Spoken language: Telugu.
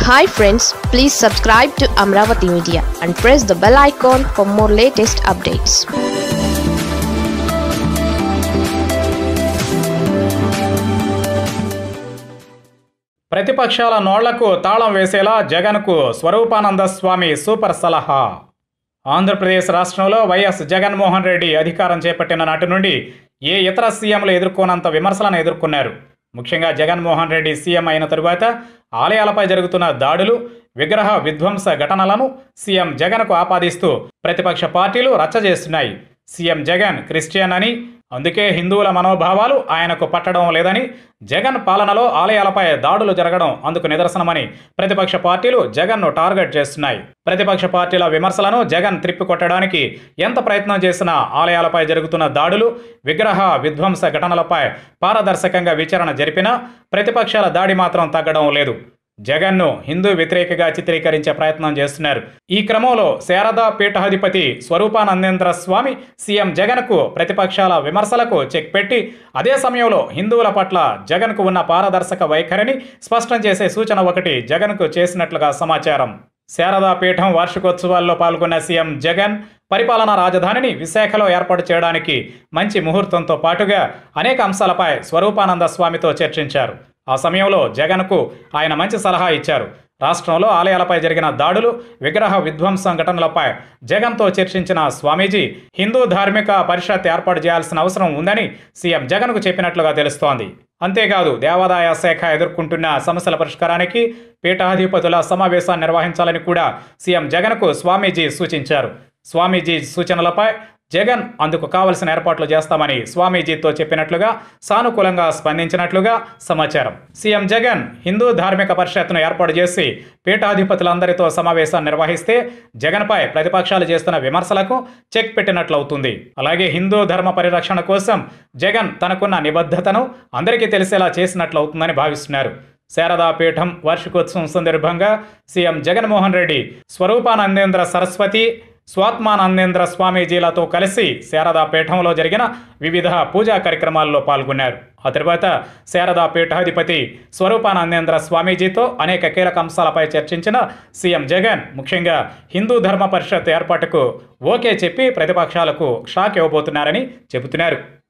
hi friends please subscribe to Amaravati media and press the bell icon for more latest updates ప్రతిపక్షాల నోళ్లకు తాళం వేసేలా జగన్కు స్వరూపానంద స్వామి సూపర్ సలహా ఆంధ్రప్రదేశ్ రాష్ట్రంలో వైఎస్ జగన్మోహన్ రెడ్డి అధికారం చేపట్టిన నాటి నుండి ఏ ఇతర సీఎంలు ఎదుర్కోనంత విమర్శలను ఎదుర్కొన్నారు ముఖ్యంగా జగన్మోహన్ రెడ్డి సీఎం అయిన తరువాత ఆలయాలపై జరుగుతున్న దాడులు విగ్రహ విధ్వంస ఘటనలను సీఎం జగన్కు ఆపాదిస్తూ ప్రతిపక్ష పార్టీలు రచ్చ చేస్తున్నాయి సీఎం జగన్ క్రిస్టియన్ అని అందుకే హిందువుల మనోభావాలు ఆయనకు పట్టడం లేదని జగన్ పాలనలో ఆలయాలపై దాడులు జరగడం అందుకు నిదర్శనమని ప్రతిపక్ష పార్టీలు జగన్ను టార్గెట్ చేస్తున్నాయి ప్రతిపక్ష పార్టీల విమర్శలను జగన్ త్రిప్పికొట్టడానికి ఎంత ప్రయత్నం చేసినా ఆలయాలపై జరుగుతున్న దాడులు విగ్రహ విధ్వంస ఘటనలపై పారదర్శకంగా విచారణ జరిపినా ప్రతిపక్షాల దాడి మాత్రం తగ్గడం లేదు జగన్ను హిందూ వ్యతిరేకగా చిత్రీకరించే ప్రయత్నం చేస్తున్నారు ఈ క్రమంలో శారదా పీఠాధిపతి స్వరూపానందేంద్ర స్వామి సీఎం జగన్కు ప్రతిపక్షాల విమర్శలకు చెక్ పెట్టి అదే సమయంలో హిందువుల పట్ల జగన్కు ఉన్న పారదర్శక వైఖరిని స్పష్టం చేసే సూచన ఒకటి జగన్కు చేసినట్లుగా సమాచారం శారదా పీఠం వార్షికోత్సవాల్లో పాల్గొన్న సీఎం జగన్ పరిపాలనా రాజధానిని విశాఖలో ఏర్పాటు చేయడానికి మంచి ముహూర్తంతో పాటుగా అనేక అంశాలపై స్వరూపానంద స్వామితో చర్చించారు ఆ సమయంలో జగన్కు ఆయన మంచి సలహా ఇచ్చారు రాష్ట్రంలో ఆలయాలపై జరిగిన దాడులు విగ్రహ విధ్వంసం ఘటనలపై జగన్తో చర్చించిన స్వామీజీ హిందూ ధార్మిక పరిషత్ ఏర్పాటు చేయాల్సిన అవసరం ఉందని సీఎం జగన్కు చెప్పినట్లుగా తెలుస్తోంది అంతేకాదు దేవాదాయ శాఖ ఎదుర్కొంటున్న సమస్యల పరిష్కారానికి పీఠాధిపతుల సమావేశాన్ని నిర్వహించాలని కూడా సీఎం జగన్కు స్వామీజీ సూచించారు స్వామీజీ సూచనలపై జగన్ అందుకు కావలసిన ఏర్పాట్లు చేస్తామని స్వామీజీతో చెప్పినట్లుగా సానుకూలంగా స్పందించినట్లుగా సమాచారం సీఎం జగన్ హిందూ ధార్మిక పరిషత్ను ఏర్పాటు చేసి పీఠాధిపతులందరితో సమావేశాన్ని నిర్వహిస్తే జగన్పై ప్రతిపక్షాలు చేస్తున్న విమర్శలకు చెక్ పెట్టినట్లవుతుంది అలాగే హిందూ ధర్మ పరిరక్షణ కోసం జగన్ తనకున్న నిబద్ధతను అందరికీ తెలిసేలా చేసినట్లవుతుందని భావిస్తున్నారు శారదా పీఠం వార్షికోత్సవం సందర్భంగా సీఎం జగన్మోహన్ రెడ్డి స్వరూపానందేంద్ర సరస్వతి స్వాత్మానందేంద్ర స్వామీజీలతో కలిసి శారదా పీఠంలో జరిగిన వివిధ పూజా కార్యక్రమాల్లో పాల్గొన్నారు ఆ తర్వాత శారదా పీఠాధిపతి స్వరూపానందేంద్ర స్వామీజీతో అనేక కీలక అంశాలపై చర్చించిన సీఎం జగన్ ముఖ్యంగా హిందూ ధర్మ పరిషత్ ఏర్పాటుకు ఓకే చెప్పి ప్రతిపక్షాలకు షాక్ ఇవ్వబోతున్నారని చెబుతున్నారు